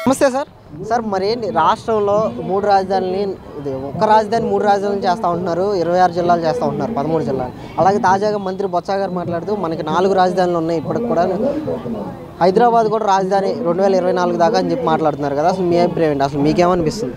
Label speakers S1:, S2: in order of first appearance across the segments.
S1: నమస్తే sir sir మరేంటి రాష్ట్రంలో మూడు రాజధానులని ఇది ఒక్క రాజధాని మూడు రాజధానులు చేస్తూ ఉంటున్నారు ఇరవై ఆరు జిల్లాలు చేస్తూ ఉంటున్నారు పదమూడు జిల్లాలు అలాగే తాజాగా మంత్రి బొత్స గారు మాట్లాడుతూ మనకి నాలుగు రాజధానులు ఉన్నాయి ఇప్పటికి కూడా హైదరాబాద్ కూడా రాజధాని రెండు వేల ఇరవై నాలుగు దాకా అని చెప్పి మాట్లాడుతున్నారు కదా అసలు మీ అభిప్రాయం ఏంటి అసలు మీకేమనిపిస్తుంది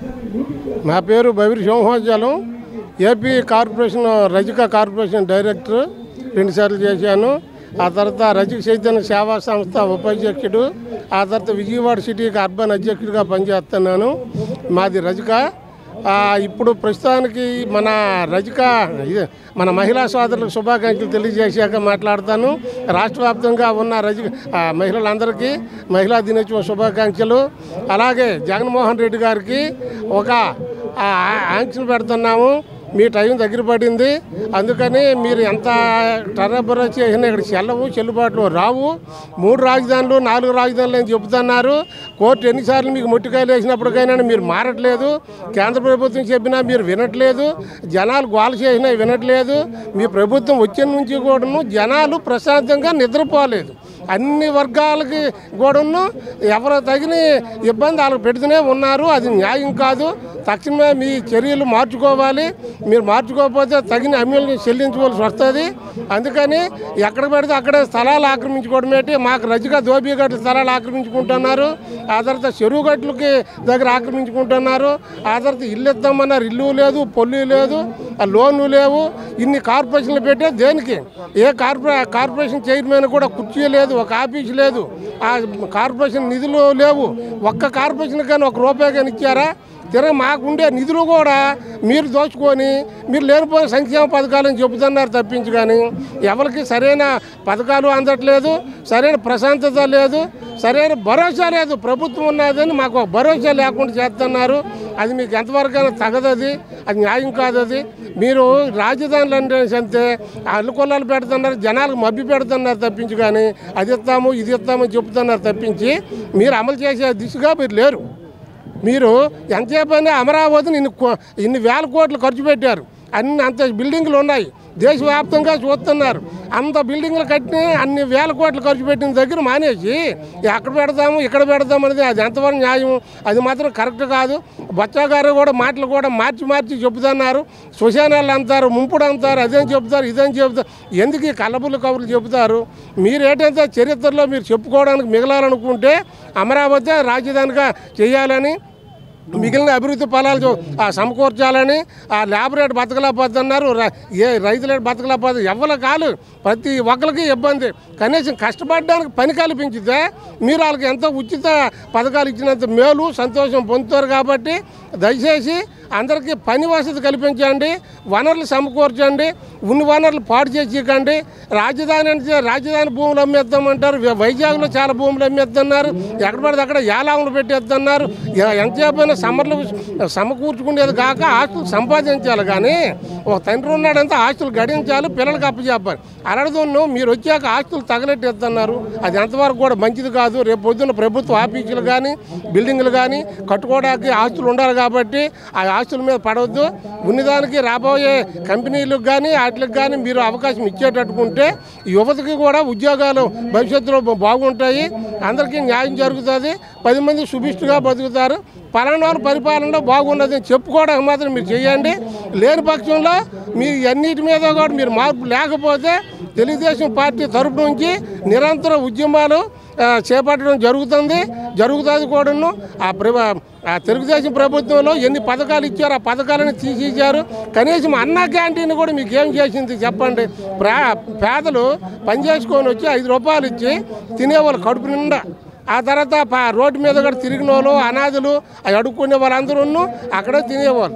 S2: నా పేరు Baviri Simhachalam AP corporation Rajaka corporation director రెండుసార్లు చేశాను ఆ తర్వాత రజిక చైతన్య సేవా సంస్థ ఉపాధ్యక్షుడు ఆ తర్వాత విజయవాడ సిటీకి అర్బన్ అధ్యక్షుడిగా పనిచేస్తున్నాను మాది రజిక ఆ, ఇప్పుడు ప్రస్తుతానికి మన రజిక ఇది, మన మహిళా సోదరులకు శుభాకాంక్షలు తెలియజేశాక మాట్లాడతాను రాష్ట్ర వ్యాప్తంగా ఉన్న రజిక ఆ, మహిళలందరికీ మహిళా దినోత్సవం శుభాకాంక్షలు అలాగే జగన్మోహన్ రెడ్డి గారికి ఒక ఆ, ఆంక్షలు పెడుతున్నాము మీ టైం దగ్గర పడింది అందుకని మీరు ఎంత టర్రబుర చేసినా ఇక్కడ చెల్లవు చెల్లుబాట్లు రావు మూడు రాజధానులు నాలుగు రాజధానులు అని చెబుతున్నారు కోర్టు ఎన్నిసార్లు మీకు మొట్టికాయలు వేసినప్పటికైనా మీరు మారట్లేదు కేంద్ర ప్రభుత్వం చెప్పినా మీరు వినట్లేదు జనాలు గోల చేసినా వినట్లేదు మీ ప్రభుత్వం వచ్చిన నుంచి కూడాను జనాలు ప్రశాంతంగా నిద్రపోలేదు అన్ని వర్గాలకి కూడాను ఎవరు తగిన ఇబ్బంది వాళ్ళకి పెడుతూనే ఉన్నారు అది న్యాయం కాదు తక్షణమే మీ చర్యలు మార్చుకోవాలి మీరు మార్చుకోకపోతే తగిన అమ్యూల్ని చెల్లించవలసి వస్తుంది అందుకని ఎక్కడ పెడితే అక్కడే స్థలాలు ఆక్రమించుకోవడం ఏంటి మాకు రజిగా దోబీగట్ల స్థలాలు ఆక్రమించుకుంటున్నారు ఆ తర్వాత చెరువు గట్లకి దగ్గర ఆక్రమించుకుంటున్నారు ఆ తర్వాత ఇల్లు ఇద్దామన్నారు ఇల్లు లేదు పొల్లు లేదు ఆ లోన్లు లేవు ఇన్ని కార్పొరేషన్లు పెట్టే దేనికి ఏ కార్పొరే కార్పొరేషన్ చైర్మన్ కూడా కుర్చీ లేదు ఒక ఆఫీస్ లేదు ఆ కార్పొరేషన్ నిధులు లేవు ఒక్క కార్పొరేషన్ కానీ ఒక రూపాయి కానీ ఇచ్చారా తిరగ మాకుండే నిధులు కూడా మీరు దోచుకొని మీరు లేనిపోయిన సంక్షేమ పథకాలని చెబుతున్నారు తప్పించి కానీ ఎవరికి సరైన పథకాలు అందట్లేదు సరైన ప్రశాంతత లేదు సరైన భరోసా లేదు ప్రభుత్వం ఉన్నదని మాకు ఒక భరోసా లేకుండా చేస్తున్నారు అది మీకు ఎంతవరకైనా తగదది అది న్యాయం కాదు అది మీరు రాజధానులు అంటే అంతే అల్లుకొల్లాలు పెడుతున్నారు జనాలకు మభ్య పెడుతున్నారు తప్పించి కానీ అది ఇస్తాము ఇది ఇస్తామని చెబుతున్నారు తప్పించి మీరు అమలు చేసే దిశగా మీరు లేరు మీరు ఎంతసేపు అయినా అమరావతిని ఇన్ని కో- ఇన్ని వేల కోట్లు ఖర్చు పెట్టారు అన్ని అంత బిల్డింగ్లు ఉన్నాయి దేశవ్యాప్తంగా చూస్తున్నారు అంత బిల్డింగ్లు కట్టిన అన్ని వేల కోట్లు ఖర్చు పెట్టిన దగ్గర మానేసి ఎక్కడ పెడతాము ఇక్కడ పెడతాము అనేది అది ఎంతవరకు న్యాయం అది మాత్రం కరెక్ట్ కాదు బచ్చా గారు కూడా మాటలు కూడా మార్చి మార్చి చెబుతున్నారు శ్మశానాలు అంటారు ముంపుడు అంటారు అదేం చెబుతారు ఇదేం చెబుతారు ఎందుకు ఈ కళ్ళబుల్లి కబుర్లు చెబుతారు మీరు ఏంటంటే చరిత్రలో మీరు చెప్పుకోవడానికి మిగలాలనుకుంటే అమరావతి రాజధానిగా చేయాలని మిగిలిన అభివృద్ధి ఫలాలు చూ- ఆ సమకూర్చాలని ఆ లేబర్ రేట్ బతకలేకపోతున్నారు ర- ఏ రైతు రేటు బతకలేకపోతే ఎవరి కాలు ప్రతి ఒక్కరికి ఇబ్బంది కనీసం కష్టపడడానికి పని కల్పించితే మీరు వాళ్ళకి ఎంతో ఉచిత పథకాలు ఇచ్చినంత మేలు సంతోషం పొందుతారు కాబట్టి దయచేసి అందరికీ పని వసతి కల్పించండి వనరులు సమకూర్చండి ఉన్ని వనరులు పాడు చేసేయకండి రాజధాని అంటే రాజధాని భూములు అమ్మేస్తామంటారు వై- వైజాగ్లో చాలా భూములు అమ్మేస్తున్నారు ఎక్కడ పడితే అక్కడ ఏలాములు పెట్టేస్తున్నారు ఎ- ఎంతసేపైనా సమ్మర్లు సమకూర్చుకునేది కాక ఆస్తులు సంపాదించాలి కానీ ఒక తండ్రి ఉన్నాడంటే ఆస్తులు గడించాలి పిల్లలకి అప్పచెప్పాలి అరడదున్ను మీరు వచ్చాక ఆస్తులు తగలెట్టేస్తున్నారు అది ఎంతవరకు కూడా మంచిది కాదు రేపు పొద్దున్న ప్రభుత్వ ఆఫీసులు కానీ బిల్డింగ్లు కానీ కట్టుకోవడానికి ఆస్తులు ఉండాలి కాబట్టి ఆ ఆస్తుల మీద పడవద్దు ఉన్నదానికి రాబోయే కంపెనీలకు కానీ వాటికి కానీ మీరు అవకాశం ఇచ్చేటట్టుకుంటే యువతకి కూడా ఉద్యోగాలు భవిష్యత్తులో బా- బాగుంటాయి అందరికీ న్యాయం జరుగుతుంది పది మంది సుభిష్టిగా బతుకుతారు పలానా వాళ్ళ పరిపాలనలో బాగున్నది అని చెప్పుకోవడానికి మాత్రం మీరు చేయండి లేని పక్షంలో మీరు అన్నిటి మీద కూడా మీరు మార్పు లేకపోతే తెలుగుదేశం పార్టీ తరపు నుంచి నిరంతర ఉద్యమాలు ఆ, చేపట్టడం జరుగుతుంది జరుగుతుంది కూడాను ఆ ప్రభు ఆ తెలుగుదేశం ప్రభుత్వంలో ఎన్ని పథకాలు ఇచ్చారు ఆ పథకాలను తీసేశారు కనీసం అన్న క్యాంటీన్ కూడా మీకు ఏం చేసింది చెప్పండి ప్రా పేదలు పని చేసుకొని వచ్చి ఐదు రూపాయలు ఇచ్చి తినేవాళ్ళు కడుపు నిండా ఆ తర్వాత పా- రోడ్డు మీద కూడా తిరిగిన వాళ్ళు అనాథులు అవి అడుక్కునే వాళ్ళందరూ అక్కడే తినేవాళ్ళు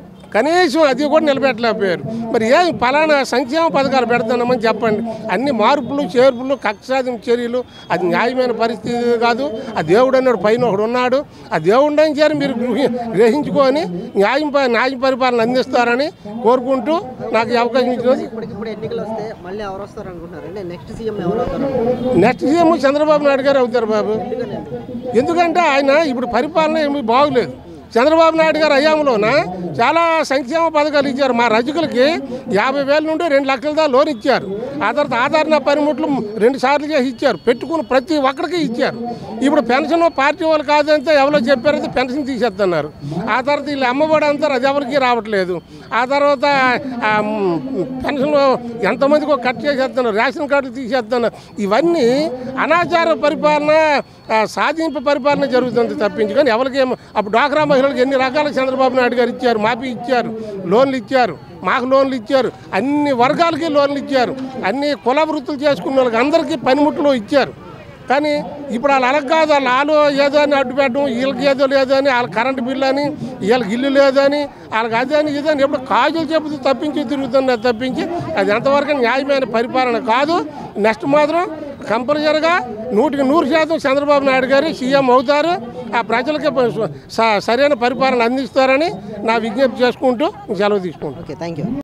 S2: కనీసం అది కూడా నిలబెట్టలేకపోయారు మరి ఏం ఫలానా సంక్షేమ పథకాలు పెడుతున్నామని చెప్పండి అన్ని మార్పులు చేర్పులు కక్షాదిన చర్యలు అది న్యాయమైన పరిస్థితి కాదు ఆ దేవుడు అన్నాడు పైన ఒకడు ఉన్నాడు ఆ దేవుడు అని చేరి మీరు గృహి- గ్రహించుకొని న్యాయం ప- న్యాయ పరిపాలన అందిస్తారని కోరుకుంటూ నాకు ఈ అవకాశం ఇచ్చినది
S1: ఇప్పటికిప్పుడు ఎన్నికలు వస్తే మళ్ళీ ఎవరు వస్తారు అనుకుంటున్నారు అంటే నెక్స్ట్ సీఎం ఎవరు అవుతారు అనుకుంటున్నారు?
S2: నెక్స్ట్ సీఎం చంద్రబాబు నాయుడు గారు అవుతారు బాబు ఎందుకంటే ఆయన ఇప్పుడు పరిపాలన ఏమి బాగులేదు చంద్రబాబు నాయుడు గారు హయాంలోన చాలా సంక్షేమ పథకాలు ఇచ్చారు మా రజకులకి యాభై వేల నుండి రెండు లక్షల దాకా లోన్ ఇచ్చారు ఆ తర్వాత ఆధార పనిముట్లు రెండు సార్లు చేసి ఇచ్చారు పెట్టుకుని ప్రతి ఒక్కరికి ఇచ్చారు ఇప్పుడు పెన్షన్ పార్టీ వాళ్ళు కాదంటే ఎవరో చెప్పారైతే పెన్షన్ తీసేస్తున్నారు ఆ తర్వాత వీళ్ళు అమ్మఒడి అంటారు అది ఎవరికి రావట్లేదు ఆ తర్వాత ఆ, మ్, పెన్షన్ ఎంతమందికో కట్ చేసేస్తున్నారు రేషన్ కార్డులు తీసేస్తున్నారు ఇవన్నీ అనాచార పరిపాలన ఆ, సాధింపు పరిపాలన జరుగుతుంది తప్పించి కానీ ఎవరికి ఏం- అప్పుడు డ్వాక్రా మహిళలకు ఎన్ని రకాల చంద్రబాబు నాయుడు గారు ఇచ్చారు మాఫీ ఇచ్చారు లోన్లు ఇచ్చారు మాకు లోన్లు ఇచ్చారు అన్ని వర్గాలకి లోన్లు ఇచ్చారు అన్ని కుల వృత్తులు చేసుకున్న వాళ్ళకి అందరికీ పనిముట్లు ఇచ్చారు కానీ ఇప్పుడు వాళ్ళు అలా కాదు వాళ్ళు ఆలో ఏదో అని అడ్డు పెట్టడం వీళ్ళకి ఏదో లేదని వాళ్ళ కరెంటు బిల్లు అని వీళ్ళకి ఇల్లు లేదని వాళ్ళకి అదే అని ఇదని ఎప్పుడు కాజులు చెబుతూ తప్పించి తిరుగుతున్నారు తప్పించి అది ఎంతవరకు న్యాయమైన పరిపాలన కాదు నెక్స్ట్ మాత్రం కంపల్సరిగా నూటికి నూరు శాతం చంద్రబాబు నాయుడు గారు సీఎం అవుతారు ఆ ప్రజలకి స- సరైన పరిపాలన అందిస్తారని నా విజ్ఞప్తి చేసుకుంటూ సెలవు తీసుకుంటాను
S1: ఓకే థ్యాంక్ యూ